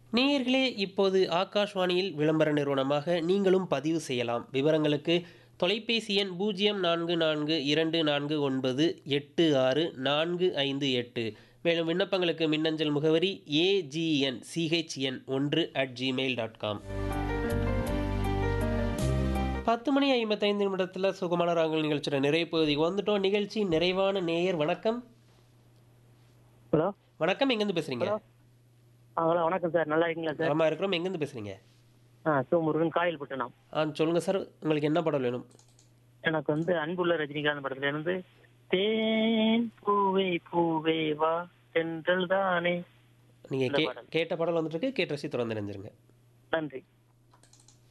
நேயர்களே இப்போது ஆகாஷ்வாணியில் விளம்பர நிறுவனமாக நீங்களும் பதிவு செய்யலாம் விவரங்களுக்கு தொலைபேசி எண் பூஜ்ஜியம் நான்கு நான்கு இரண்டு நான்கு ஒன்பது எட்டு ஆறு நான்கு ஐந்து எட்டு மேலும் விண்ணப்பங்களுக்கு மின்னஞ்சல் முகவரி ஏஜிஎன் சிஹெச்என் ஒன்று அட் ஜிமெயில் டாட் காம் பத்து மணி ஐம்பத்தைந்து நிமிடத்தில் சுகமான ராங்கல் நிகழ்ச்சியோட நிறைவு பகுதிக்கு வந்துட்டோம் நிகழ்ச்சி நிறைவான நேயர் வணக்கம் ஹலோ வணக்கம் எங்கேருந்து பேசுறீங்க ஆ ஹலோ வணக்கம் சார் நல்லா இருக்கீங்களா சார் நலமா இருக்கிறோம் எங்கேருந்து பேசுறீங்க ஆ சிவமுருகன் காயில் பட்டணம் ஆ சொல்லுங்க சார் உங்களுக்கு என்ன படம் வேணும் எனக்கு வந்து அன்புள்ள ரஜினிகாந்த் படத்துல இருந்து தேன் பூவே பூவே வா தென்றல் தானே நீங்க இந்த கே பாடல். கேட்ட பாடல் வந்துட்டு இருக்கு கேட்ட ரசி தொடர்ந்து நினைஞ்சிருங்க நன்றி